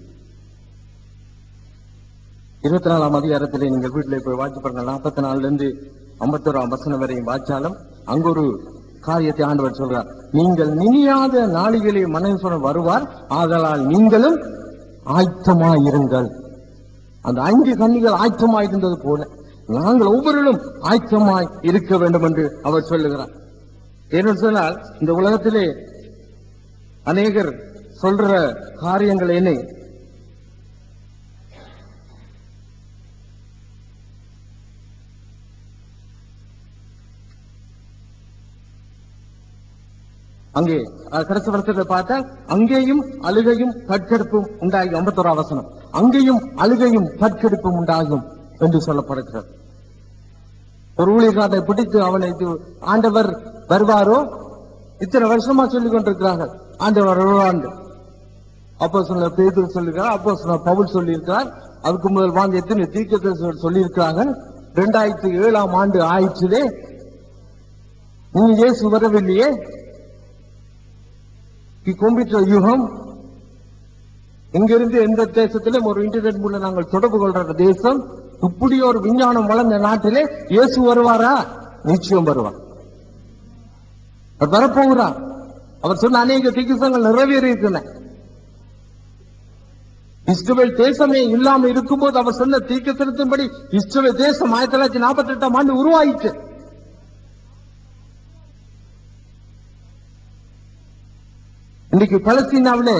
இருபத்தி நாலாம் அதிகாரத்திலே நீங்கள் வீட்டிலே போய் வாட்சி பாருங்க நாற்பத்தி நாலுல இருந்து ஐம்பத்தோராம் வசனம் வரையும் வாய்ச்சாலும் அங்க ஒரு காரியத்தை ஆண்டவர் சொல்றார் நீங்கள் நினையாத நாளிகளே மனசுடன் வருவார் ஆதலால் நீங்களும் ஆயத்தமாயிருங்கள் அந்த ஐந்து கன்னிகள் ஆயத்தமாய் இருந்தது போல நாங்கள் ஒவ்வொருவரும் ஆயத்தமாய் இருக்க வேண்டும் என்று அவர் சொல்லுகிறார் ஏன்னு சொன்னால் இந்த உலகத்திலே அநேகர் சொல்ற காரியங்கள் என்ன அங்கே அஹ், கடைசி வருஷத்தை பார்த்தால் அங்கேயும் அழுகையும் கற்கெடுப்பும் உண்டாகி ஐம்பத்தோரா வசனம் அங்கேயும் அழுகையும் கற்கெடுப்பும் உண்டாகும் என்று சொல்லப்படுகிறது ஒரு ஊழியக்காரனை பிடித்து அவனை இது ஆண்டவர் வருவாரோ இத்தனை வருஷமா சொல்லிக் கொண்டிருக்கிறார்கள் ஆண்டவர் வருவாண்டு அப்போ சொன்ன பேதர் சொல்லுகிறார் அப்போ சொன்ன பவுல் சொல்லியிருக்கிறார் அதுக்கு முதல் வாங்க எத்தனை தீர்க்கத்தை சொல்லியிருக்கிறாங்க ரெண்டாயிரத்தி ஏழாம் ஆண்டு ஆயிடுச்சுதே நீ இயேசு வரவில்லையே கும்பிட்ட யுகம் இங்கிருந்து எந்த தேசத்திலும் ஒரு இன்டர்நெட் மூலம் நாங்கள் தொடர்பு கொள்ற தேசம் இப்படி ஒரு விஞ்ஞானம் வளர்ந்த நாட்டிலே இயேசு வருவாரா நிச்சயம் வருவார் அவர் வரப்போகிறார் அவர் சொன்ன அநேக திகிசங்கள் நிறைவேறி இருக்கின்றன இஸ்ரவேல் தேசமே இல்லாம இருக்கும்போது அவர் சொன்ன தீர்க்கத்தின்படி இஸ்ரவேல் தேசம் ஆயிரத்தி தொள்ளாயிரத்தி நாற்பத்தி எட்டாம் ஆண்டு உருவாயிற்று இன்னைக்கு பலஸ்தீனாவிலே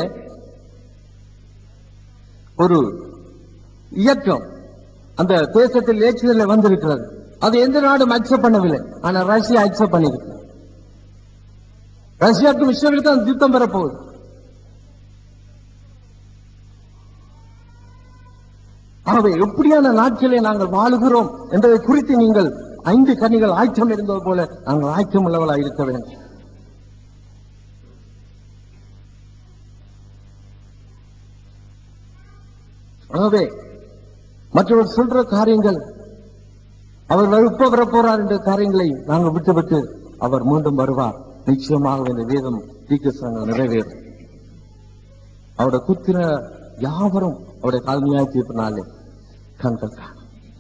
ஒரு இயக்கம் அந்த தேசத்தில் ஏற்றுதல் வந்திருக்கிறது அது எந்த நாடும் அக்செப்ட் பண்ணவில்லை ஆனா ரஷ்யா அக்செப்ட் பண்ணிருக்கு ரஷ்யாவுக்கும் இஸ்ரேலுக்கும் அந்த யுத்தம் பெறப்போகுது ஆகவே எப்படியான நாட்களிலே நாங்கள் வாழுகிறோம் என்பதை குறித்து நீங்கள் ஐந்து கனிகள் ஆயத்தம் இருந்தது போல நாங்கள் ஆயத்தம் உள்ளவர்களாக இருக்க வேண்டும் ஆகவே மற்றவர் சொல்ற காரியங்கள் அவர் எப்ப வரப்போறார் என்ற காரியங்களை நாங்கள் விட்டுவிட்டு அவர் மீண்டும் வருவார் நிச்சயமாக இந்த வேதம் தீர்க்கசங்கள் நிறைவேறும் அவருடைய குத்திர யாவரும் அவருடைய காலனியாய் தீர்ப்பினாலே கண்கள் காணும்.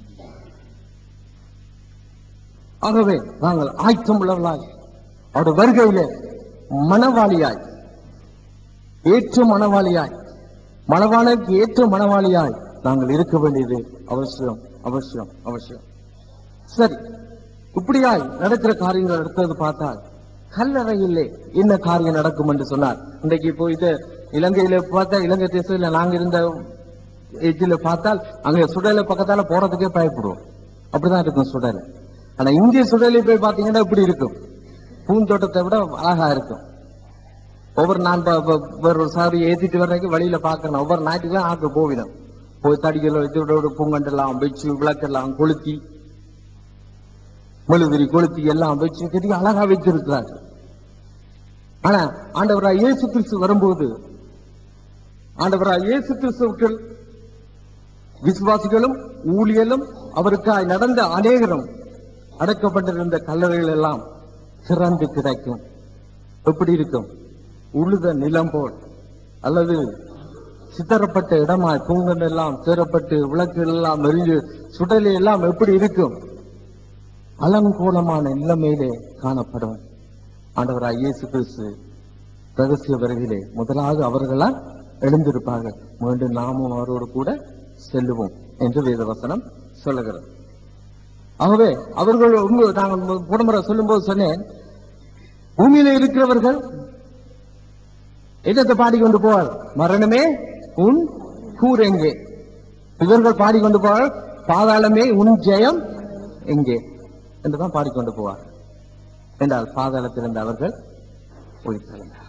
ஆகவே நாங்கள் ஆயத்தம் உள்ளவர்களாய் அவருடைய வருகையிலே மனவாளியாய் ஏற்ற மனவாளியாய் மணவாளனுக்கு ஏற்ற மனவாளியாய் நாங்கள் இருக்க வேண்டியது அவசியம் அவசியம் அவசியம் சரி இப்படியாய் நடக்கிற காரியங்கள் அடுத்தது பார்த்தால் கல்லறையிலே என்ன காரியம் நடக்கும் என்று சொன்னார் இன்றைக்கு இப்போ இது இலங்கையில பார்த்தா இலங்கை தேசத்துல நாங்க இருந்த எஜ்ஜில பார்த்தால் அங்க சுடலை பக்கத்தால போறதுக்கே பயப்படுவோம் அப்படிதான் இருக்கும் சுடலை ஆனா இந்திய சுடலை போய் பாத்தீங்கன்னா இப்படி இருக்கும் பூந்தோட்டத்தை விட அழகா இருக்கும் ஒவ்வொரு நான் ப- ப- ஒரு சாரி ஏத்திட்டு வர்றதுக்கு வழியில பாக்கணும் ஒவ்வொரு ஞாயிற்றுக்கும் ஆக்க போவிடும் போய் தடிகள் இதோட பூங்கண்டெல்லாம் வச்சு விளக்கெல்லாம் கொளுத்தி மெழுதிரி கொளுத்தி எல்லாம் வச்சு பெரிய அழகா வச்சிருக்கிறார் ஆனா ஆண்டவராய் இயேசு கிறிஸ்து வரும்போது ஆண்டவராய் இயேசு கிறிஸ்துவுக்கு விசுவாசிகளும் ஊழியலும் அவருக்காய் நடந்த அநேகரும் அடக்கப்பட்டிருந்த கல்லறைகள் எல்லாம் திறந்து கிடைக்கும் எப்படி இருக்கும் உழுத நிலம் போல் அல்லது சிதறப்பட்ட இடமாய் பூங்கன் எல்லாம் சேரப்பட்டு விளக்குகள் எல்லாம் எரிஞ்சு சுடலை எல்லாம் எப்படி இருக்கும் அலங்கோலமான நிலைமையிலே காணப்படும் ஆண்டவராய் இயேசு கிறிஸ்து ரகசிய வருகிலே முதலாவது அவர்களால் எழுந்திருப்பார்கள் மீண்டும் நாமும் அவரோடு கூட செல்லுவோம் என்று வேதவசனம் சொல்லுகிறது ஆகவே அவர்கள் உங்க- நாங்கள் புடமுறை சொல்லும்போது சொன்னேன் பூமியில இருக்கிறவர்கள் என்னத்தை பாடிக்கொண்டு போவார் மரணமே உன் கூர் எங்கே இவர்கள் பாடிக்கொண்டு போவார் பாதாளமே உன் ஜெயம் எங்கே என்றுதான் பாடிக்கொண்டு போவார் என்றால் பாதாளத்தில் இருந்த அவர்கள் ஒழித்தெழுந்தார்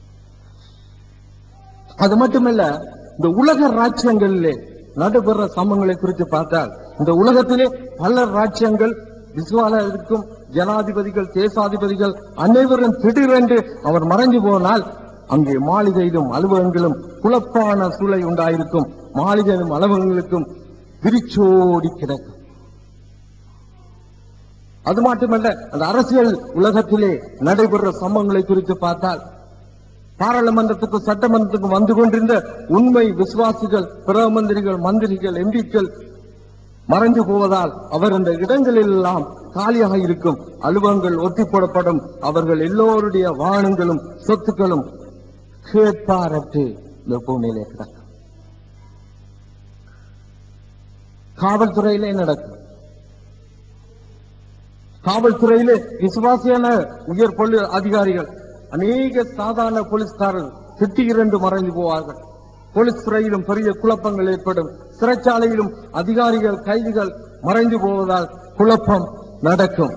அது மட்டுமல்ல இந்த உலக ராஜ்யங்களிலே நடைபெற சமங்களை குறித்து பார்த்தால் இந்த உலகத்திலே பல ராஜ்யங்கள் விசுவாலருக்கும் ஜனாதிபதிகள் தேசாதிபதிகள் அனைவரும் திடீரென்று அவர் மறைஞ்சு போனால் அங்கே மாளிகையிலும் அலுவலகங்களும் குழப்பான சூழலை உண்டாயிருக்கும் மாளிகையிலும் அலுவலகங்களுக்கும் விரிச்சோடி கிடக்கும் அது மட்டுமல்ல அந்த அரசியல் உலகத்திலே நடைபெற சம்பவங்களை குறித்து பார்த்தால் பாராளுமன்றத்துக்கும் சட்டமன்றத்துக்கும் வந்து கொண்டிருந்த உண்மை விசுவாசிகள் பிரதம மந்திரிகள் மந்திரிகள் எம்பிக்கள் மறைந்து போவதால் அவர் இந்த இடங்களில் எல்லாம் காலியாக இருக்கும் அலுவலகங்கள் ஒத்தி போடப்படும் அவர்கள் எல்லோருடைய வாகனங்களும் சொத்துக்களும் கேட்பாரற்று இந்த பூமியிலே கிடக்கும் காவல்துறையிலே நடக்கும் காவல்துறையிலே விசுவாசியான உயர் பொலி அதிகாரிகள் அநேக சாதாரண போலீஸ்காரர்கள் திடீரென்று மறைந்து போவார்கள் போலீஸ் துறையிலும் பெரிய குழப்பங்கள் ஏற்படும் சிறைச்சாலையிலும் அதிகாரிகள் கைதிகள் மறைந்து போவதால் குழப்பம் நடக்கும்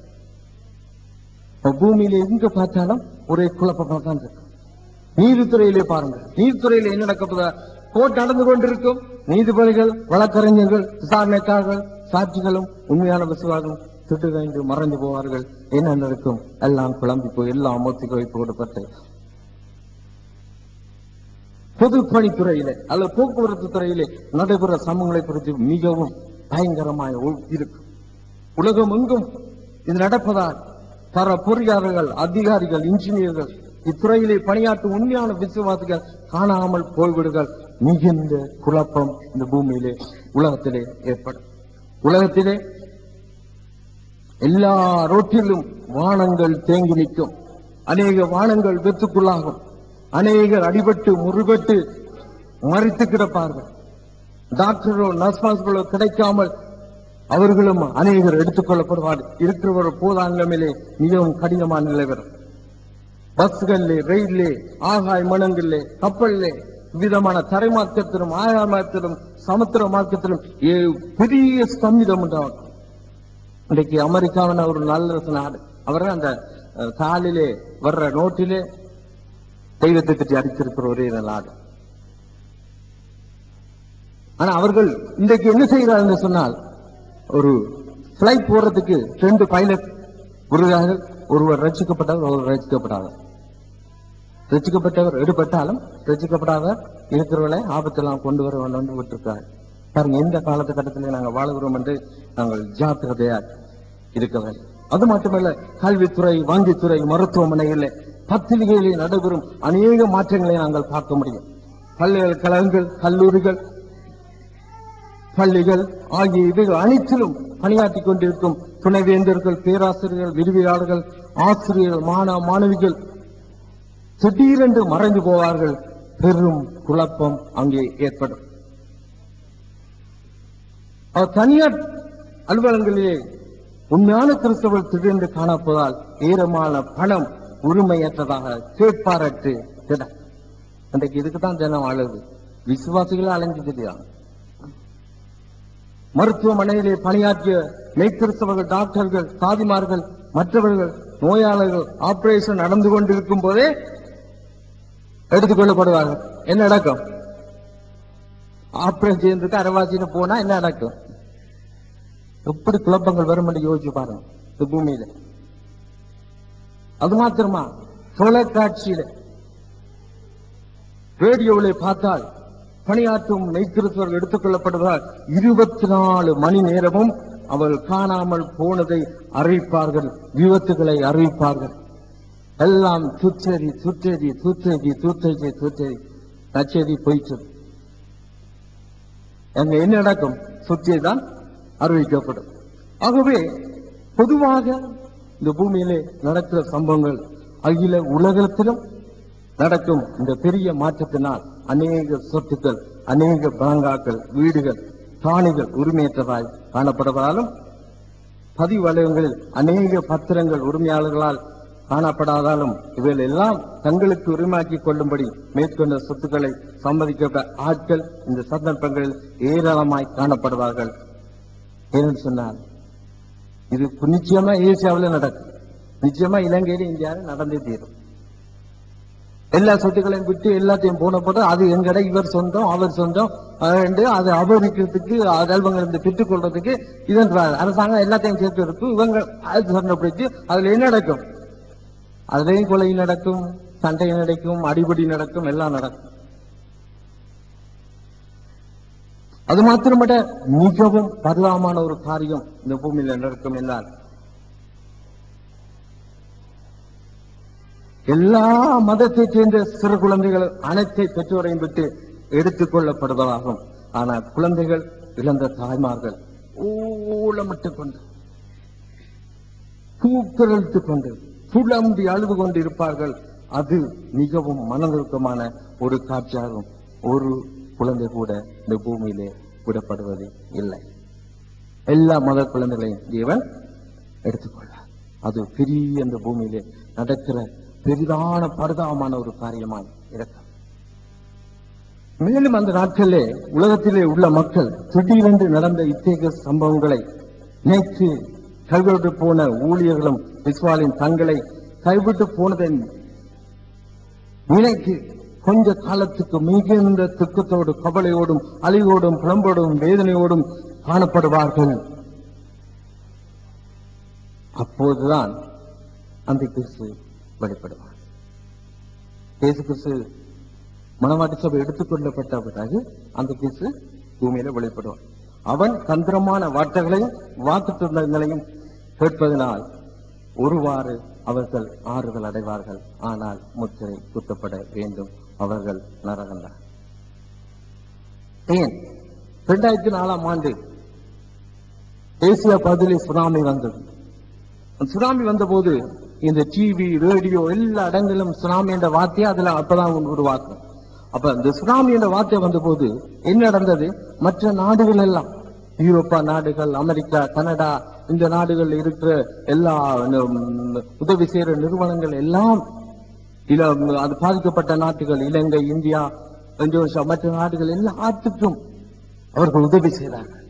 இப்ப பூமியில எங்க பார்த்தாலும் ஒரே குழப்பமா தான் இருக்கும் நீதித்துறையிலே பாருங்க நீதித்துறையில என்ன நடக்கப்போதா கோர்ட் நடந்து கொண்டிருக்கும் நீதிபதிகள் வழக்கறிஞர்கள் விசாரணைக்காரர்கள் சாட்சிகளும் உண்மையான விசுவாசம் திட்டுகைந்து மறைந்து போவார்கள் என்ன நடக்கும் எல்லாம் குழம்பி போய் எல்லாம் மூத்தி போய் போடப்பட்டு பொதுப்பணித்துறையிலே அல்லது போக்குவரத்து துறையிலே நடைபெற சமங்களை குறித்து மிகவும் பயங்கரமாய் ஒ- இருக்கும் உலகம் எங்கும் இது நடப்பதால் பல பொறியாளர்கள் அதிகாரிகள் இன்ஜினியர்கள் இத்துறையிலே பணியாற்றும் உண்மையான விசுவாசிகள் காணாமல் போய்விடுகள் மிகுந்த குழப்பம் இந்த பூமியிலே உலகத்திலே ஏற்படும் உலகத்திலே எல்லா ரோட்டிலும் வானங்கள் தேங்கி நிற்கும் அநேக வானங்கள் வெத்துக்குள்ளாகும் அநேகர் அடிபட்டு முறிபட்டு மறித்து கிடப்பார்கள் டாக்டரோ நர்ஸ்மாஸ்களோ கிடைக்காமல் அவர்களும் அநேகர் எடுத்துக் கொள்ளப்படுவார்கள் இருக்கிறவர் போதாங்கமிலே மிகவும் கடினமான நிலை வரும் பஸ்களிலே ரயிலே ஆகாய மனங்களிலே கப்பலிலே விதமான தரை மார்க்கத்திலும் ஆகாய மார்க்கத்திலும் சமுத்திர மார்க்கத்திலும் ஏ- பெரிய ஸ்தம்பிதம் உண்டாகும் இன்றைக்கு அமெரிக்காவின ஒரு நல்ல நாடு அவர் அந்த அஹ், காலிலே வர்ற நோட்டிலே தெய்வத்தை பற்றி அடித்திருக்கிற ஒரே நாடு ஆனா அவர்கள் இன்றைக்கு என்ன செய்கிறார்கள் சொன்னால் ஒரு பிளைட் போறதுக்கு ரெண்டு பைலட் விருதார்கள் ஒருவர் ரட்சிக்கப்பட்டவர் ஒருவர் ரட்சிக்கப்படாதவர் ரட்சிக்கப்பட்டவர் எடுபட்டாலும் ரட்சிக்கப்படாதவர் இருக்கிறவர்களை ஆபத்தெல்லாம் கொண்டு வர வேண்டும் என்று விட்டிருக்கார் பாருங்க எந்த காலகட்டத்திலே நாங்கள் வாழுகிறோம் என்று நாங்கள் ஜாக்கிரதையா இருக்க வேண்டும் அது மட்டுமல்ல கல்வித்துறை வங்கித்துறை மருத்துவமனையில் பத்திரிகைகளில் நடைபெறும் அநேக மாற்றங்களை நாங்கள் பார்க்க முடியும் பல்கலைக்கழகங்கள் கல்லூரிகள் பள்ளிகள் ஆகிய இவைகள் அனைத்திலும் பணியாற்றிக் கொண்டிருக்கும் துணைவேந்தர்கள் பேராசிரியர்கள் விரிவியாளர்கள் ஆசிரியர்கள் மாணவ மாணவிகள் திடீரென்று மறைந்து போவார்கள் பெரும் குழப்பம் அங்கே ஏற்படும் அவர் தனியார் அலுவலகங்களிலே உண்மையான கிறிஸ்தவர் திடீரென்று காணப்போதால் ஏரமான பணம் உரிமையற்றதாக கேட்பாரற்று திட இன்றைக்கு இதுக்கு தான் தினம் அழுது விசுவாசிகளே அலைஞ்சு தெரியாது மருத்துவமனையிலே பணியாற்றிய மெய்கிறிஸ்தவர்கள் டாக்டர்கள் சாதிமார்கள் மற்றவர்கள் நோயாளர்கள் ஆபரேஷன் நடந்து கொண்டிருக்கும் போதே எடுத்துக் கொள்ளப்படுவார்கள் என்ன நடக்கும் ஆபரேஷன் செய்யறதுக்கு அரவாசின்னு போனா என்ன நடக்கும் எப்படி குழப்பங்கள் வரும் என்று யோசிச்சு பாருங்க இந்த பூமியில அது மாத்திரமா தொலைக்காட்சியில ரேடியோவிலே பார்த்தால் பணியாற்றும் மெய்கிறிஸ்தவர்கள் எடுத்துக் கொள்ளப்படுவதால் இருபத்தி நாலு மணி நேரமும் அவர்கள் காணாமல் போனதை அறிவிப்பார்கள் விபத்துகளை அறிவிப்பார்கள் எல்லாம் துச்சேரி துச்சேரி துச்சேரி துச்சேரி துச்சேரி நச்சேரி போயிட்டு அங்க என்ன நடக்கும் சுற்றியை தான் அறிவிக்கப்படும் ஆகவே பொதுவாக இந்த பூமியிலே நடக்கிற சம்பவங்கள் அகில உலகத்திலும் நடக்கும் இந்த பெரிய மாற்றத்தினால் அநேக சொத்துக்கள் அநேக பங்காக்கள் வீடுகள் காணிகள் உரிமையற்றதாய் காணப்படுவதாலும் பதிவு வலயங்களில் அநேக பத்திரங்கள் உரிமையாளர்களால் காணப்படாதாலும் இவைகள் எல்லாம் தங்களுக்கு உரிமாக்கிக் கொள்ளும்படி மேற்கொண்ட சொத்துக்களை சம்மதிக்கப்பட்ட ஆட்கள் இந்த சந்தர்ப்பங்களில் ஏராளமாய் காணப்படுவார்கள் ஏன்னு சொன்னால் இது நிச்சயமா ஏசியாவில் நடக்கும் நிச்சயமா இலங்கையில இந்தியாவில் நடந்தே தீரும் எல்லா சொத்துக்களையும் விட்டு எல்லாத்தையும் போன போது அது எங்கட இவர் சொந்தம் அவர் சொந்தம் அஹ், என்று அதை அபகரிக்கிறதுக்கு அகல்வங்க இருந்து பெற்றுக் கொள்றதுக்கு இதன்றாங்க அரசாங்கம் எல்லாத்தையும் சேர்த்து இருக்கும் இவங்க அது சொன்னப்படுத்தி அதுல என்ன நடக்கும் அதுலயும் கொலை நடக்கும் சண்டை நடக்கும் அடிபடி நடக்கும் எல்லாம் நடக்கும் அது மாத்திரமல்ல மிகவும் பரிதாபமான ஒரு காரியம் இந்த பூமியில நடக்கும் என்றால் எல்லா மதத்தை சேர்ந்த சிறு குழந்தைகள் அனைத்தை பெற்றோரையும் விட்டு எடுத்துக் கொள்ளப்படுவதாகும் ஆனால் குழந்தைகள் இழந்த தாய்மார்கள் ஊழமிட்டுக் கொண்டு கூக்குரலிட்டுக் கொண்டு புலம்பி அழுது கொண்டு இருப்பார்கள் அது மிகவும் மனதுக்கமான ஒரு காட்சியாகும் ஒரு குழந்தை கூட இந்த பூமியிலே விடப்படுவது இல்லை எல்லா மத குழந்தைகளையும் தேவன் எடுத்துக்கொள்வார் அது பெரிய இந்த பூமியிலே நடக்கிற பெரிதான பரிதாபமான ஒரு காரியமாய் இருக்கும் மேலும் அந்த நாட்களிலே உலகத்திலே உள்ள மக்கள் திடீரென்று நடந்த இத்தகைய சம்பவங்களை நேற்று கைவிட்டு போன ஊழியர்களும் விஸ்வாலின் தங்களை கைவிட்டு போனதை நினைத்து கொஞ்ச காலத்துக்கு மிகுந்த துக்கத்தோடு கவலையோடும் அழிவோடும் புலம்போடும் வேதனையோடும் காணப்படுவார்கள் அப்போதுதான் அந்த கிறிஸ்து வெளிப்படுவார் இயேசு கிறிஸ்து மனவாட்டி சபை எடுத்துக்கொள்ளப்பட்ட பிறகு அந்த கிறிஸ்து பூமியில வெளிப்படுவான் அவன் தந்திரமான வார்த்தைகளையும் வாக்குத்தங்களையும் கேட்பதனால் ஒருவாறு அவர்கள் ஆறுதல் அடைவார்கள் ஆனால் முத்திரை குத்தப்பட வேண்டும் அவர்கள் நரகந்தான் ஏன் இரண்டாயிரத்தி நாலாம் ஆண்டு தேசிய பதிலி சுனாமி வந்தது அந்த சுனாமி வந்தபோது இந்த டிவி ரேடியோ எல்லா இடங்களிலும் சுனாமி என்ற வார்த்தையை அதுல அப்பதான் உருவாக்கும் அப்ப இந்த சுனாமி என்ற வார்த்தை வந்தபோது என்ன நடந்தது மற்ற நாடுகள் எல்லாம் யூரோப்பா நாடுகள் அமெரிக்கா கனடா இந்த நாடுகள் இருக்கிற எல்லா உம், உதவி செய்யற நிறுவனங்கள் எல்லாம் இல அது பாதிக்கப்பட்ட நாட்டுகள் இலங்கை இந்தியா இந்தோனேஷியா மற்ற நாடுகள் எல்லாத்துக்கும் அவர்கள் உதவி செய்தார்கள்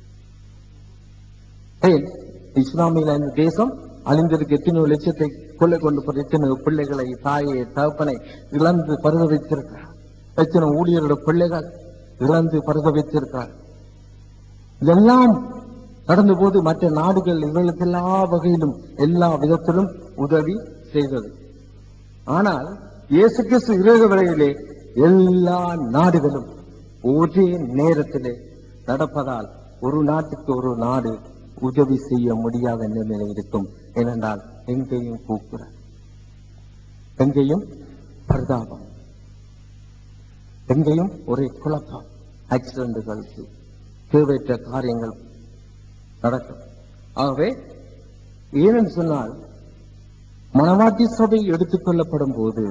ஏன் இஸ்லாமியில இந்த தேசம் அழிந்திருக்கு எத்தனையோ லட்சத்தை கொள்ளை கொண்டு போற எத்தனையோ பிள்ளைகளை தாயை தகப்பனை இழந்து பருக வைத்திருக்கிறார் எத்தனை ஊழியரோட பிள்ளைகள் இழந்து பருக வைத்திருக்கிறார் இதெல்லாம் நடந்த போது மற்ற நாடுகள் இவர்களுக்கு எல்லா வகையிலும் எல்லா விதத்திலும் உதவி செய்தது ஆனால் இயேசு கிறிஸ்து இறகு வரையிலே எல்லா நாடுகளும் ஒரே நேரத்திலே நடப்பதால் ஒரு நாட்டுக்கு ஒரு நாடு உதவி செய்ய முடியாத நிலையில இருக்கும் ஏனென்றால் எங்கேயும் கூக்குற எங்கேயும் பரிதாபம் எங்கேயும் ஒரே குழப்பம் ஆக்சிடென்ட்கள் தேவையற்ற காரியங்கள் நடக்கும் ஆகவே ஏனென்று சொன்னால் மனவாட்டி சபை எடுத்துக்கொள்ளப்படும் போது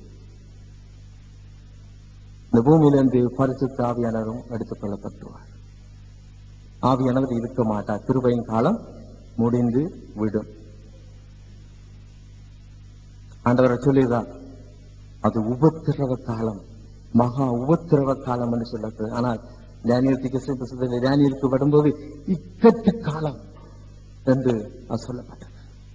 இந்த பூமியிலிருந்து பரிசுத்த ஆவியானவரும் எடுத்துக் கொள்ளப்பட்டுவார் ஆவியானவர் இருக்க மாட்டார் கிருபையின் காலம் முடிந்து விடும் ஆண்டவரை சொல்லிதான் அது உபத்திரவ காலம் மகா உபத்திரவ காலம் என்று சொல்லப்படுது ஆனால் டேனியலுக்கு புத்தகத்தில் டேனியலுக்கு வரும்போது இக்கட்டு காலம் என்று அது சொல்லப்பட்டது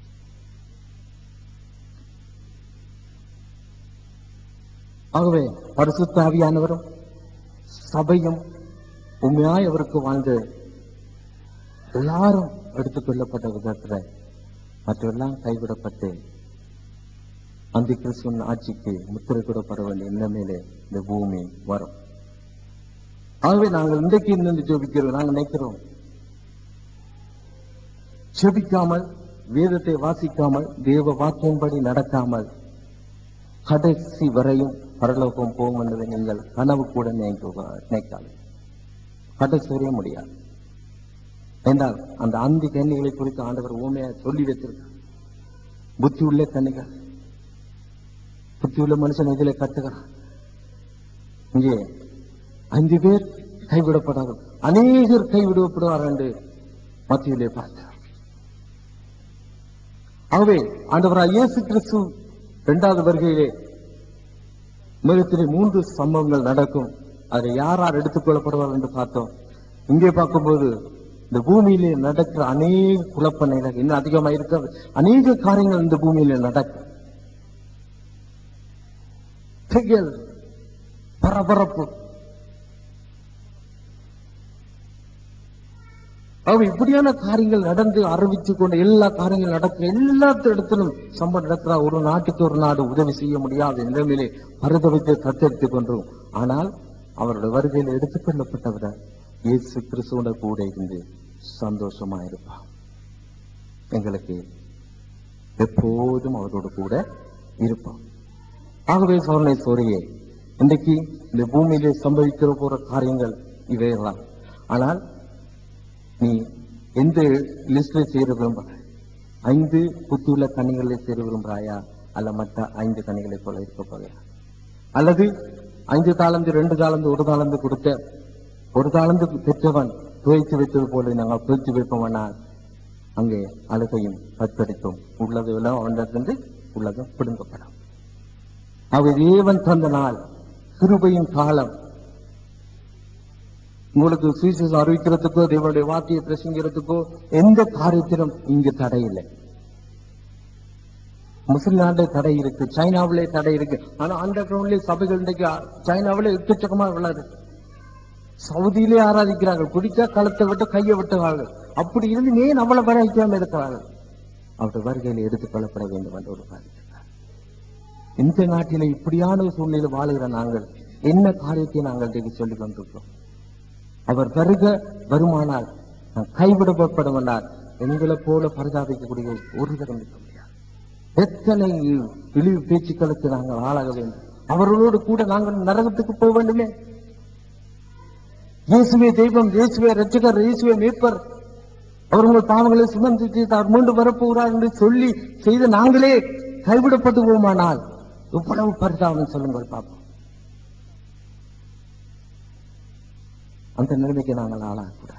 ஆகவே பரிசுத்த ஆவியானவரும் சபையும் உண்மையாய் அவருக்கு வாழ்ந்த எல்லாரும் எடுத்துக்கொள்ளப்பட்ட விதத்துல மற்றெல்லாம் கைவிடப்பட்டு அந்த கிறிஸ்துவின் ஆட்சிக்கு முத்திரை கூடப்பட வேண்டிய நிலைமையிலே இந்த பூமி வரும் ஆகவே நாங்கள் இன்றைக்கு இருந்து ஜெபிக்கிறோம் நாங்கள் நினைக்கிறோம் ஜெபிக்காமல் வேதத்தை வாசிக்காமல் தேவ வாக்கியம்படி நடக்காமல் கடைசி வரையும் பரலோகம் போகும் என்பதை நீங்கள் கனவு கூட நினைக்க நினைக்காது கடைசி வரையும் முடியாது என்றால் அந்த அந்தி கன்னிகளை குறித்து ஆண்டவர் ஊமையா சொல்லி வைத்திருக்கார் புத்தி உள்ள கன்னிகள் புத்தி உள்ள மனுஷன் இதிலே கட்டுகிறான் இங்கே அஞ்சு பேர் கைவிடப்படார்கள் அநேகர் கைவிடப்படுவார் என்று மத்தியிலே பார்த்தார் ஆகவே ஆண்டவராய் இயேசு கிறிஸ்து இரண்டாவது வருகையிலே உலகத்திலே மூன்று சம்பவங்கள் நடக்கும் அதில் யார் யார் எடுத்துக் கொள்ளப்படுவார் என்று பார்த்தோம் இங்கே பார்க்கும்போது இந்த பூமியிலே நடக்கிற அநேக குழப்ப நிலை இன்னும் அதிகமாக இருக்கிறது அநேக காரியங்கள் இந்த பூமியிலே நடக்கும் திகில், பரபரப்பு அவ இப்படியான காரியங்கள் நடந்து அறிவித்து கொண்டு எல்லா காரியங்கள் நடக்கிற எல்லா இடத்திலும் சம்பவம் நடக்கிற ஒரு நாட்டுக்கு ஒரு நாடு உதவி செய்ய முடியாத நிலைமையிலே பரிதவித்து தத்தெடுத்துக் கொண்டோம் ஆனால் அவருடைய வருகையில் எடுத்துக்கொள்ளப்பட்டவர் இயேசு கிறிஸ்துவோட கூட இருந்து சந்தோஷமா இருப்பார் எங்களுக்கு எப்போதும் அவரோடு கூட இருப்பான் ஆகவே சோழனை சோரியே இன்றைக்கு இந்த பூமியிலே சம்பவிக்கிற போற காரியங்கள் இவையெல்லாம் ஆனால் நீ எந்த லிஸ்ட்ல சேர விரும்புற ஐந்து புத்தியுள்ள கனிகளை சேர விரும்புறாயா அல்ல மற்ற ஐந்து கனிகளை போல இருக்க போறியா அல்லது ஐந்து தாளந்து ரெண்டு தாளந்து ஒரு தாளந்து கொடுத்த ஒரு தாளந்து பெற்றவன் துவைத்து வைத்தது போல நாங்கள் துவைத்து வைப்போமானால் அங்கே அழுகையும் தத்தரித்தும் உள்ளது எல்லாம் அவனிடத்திலிருந்து உள்ளது பிடுங்கப்படும் அவர் தேவன் தந்த நாள் கிருபையின் காலம் உங்களுக்கு சுவிசேஷம் அறிவிக்கிறதுக்கோ தேவனுடைய வார்த்தையை பிரசங்கிறதுக்கோ எந்த காரியத்திலும் இங்கு தடை இல்லை முஸ்லிம் நாட்டிலே தடை இருக்கு சைனாவிலே தடை இருக்கு ஆனா அந்த கிரவுண்ட்லயே சபைகள் இன்றைக்கு சைனாவிலே எக்கச்சக்கமா விளையாடு சவுதியிலே ஆராதிக்கிறார்கள் குடிச்சா கழுத்தை விட்டு கையை விட்டுவார்கள் அப்படி இருந்து ஏன் நம்மளை வரைக்காம இருக்கிறார்கள் அவருடைய வருகையில் எடுத்துக் கொள்ளப்பட வேண்டும் என்று ஒரு காரியத்திற்காக இந்த நாட்டிலே இப்படியான ஒரு சூழ்நிலை வாழுகிற நாங்கள் என்ன காரியத்தை நாங்கள் இன்றைக்கு சொல்லிக் கொண்டிருக்கிறோம் அவர் வருக வருமானால் நான் கைவிடப்படவனால் எங்களை போல பரிதாபிக்கக்கூடிய ஒருவரும் இருக்க முடியாது எத்தனை இழிவு பேச்சுக்களுக்கு நாங்கள் ஆளாக வேண்டும் அவர்களோடு கூட நாங்கள் நரகத்துக்கு போக வேண்டுமே இயேசுவே தெய்வம் இயேசுவே ரட்சகர் இயேசுவே மீட்பர் அவர் உங்கள் பாவங்களை சுமந்து அவர் மீண்டும் வரப்போகிறார் என்று சொல்லி செய்த நாங்களே கைவிடப்பட்டு போமானால் எவ்வளவு பரிதாபம் சொல்லுங்கள் பார்ப்போம் அந்த நிலைமைக்கு நாங்கள் ஆளாகக்கூடாது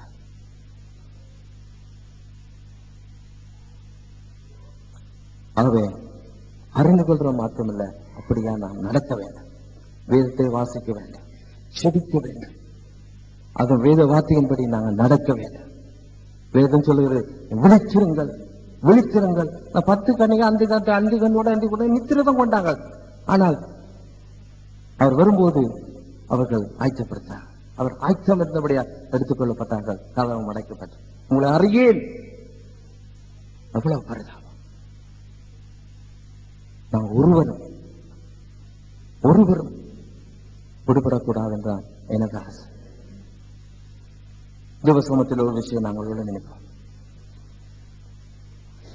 ஆகவே அறிந்து கொள்றோம் மாத்திரமில்ல அப்படியா நாம் நடக்க வேண்டும் வேதத்தை வாசிக்க வேண்டும் செபிக்க வேண்டும் அது வேத வார்த்தையின்படி நாங்கள் நடக்க வேண்டும் வேதம் சொல்லுகிறது விழிச்சிருங்கள் விழித்திருங்கள் நான் பத்து கண்ணிக அந்த காட்டு அந்தி கண்ணோட அந்தி கூட நித்திரதம் கொண்டாங்க ஆனால் அவர் வரும்போது அவர்கள் ஆய்ச்சப்படுத்தார் அவர் ஆய்ச்சம் இருந்தபடியா எடுத்துக் கொள்ளப்பட்டார்கள் கதவம் அடைக்கப்பட்டு உங்களை அறியேன் எவ்வளவு பரிதாபம் நான் ஒருவரும் ஒருவரும் விடுபடக்கூடாது என்றான் எனக்கு ஆசை தேவசமத்தில் ஒரு விஷயம் நாங்கள் உள்ள நினைப்போம்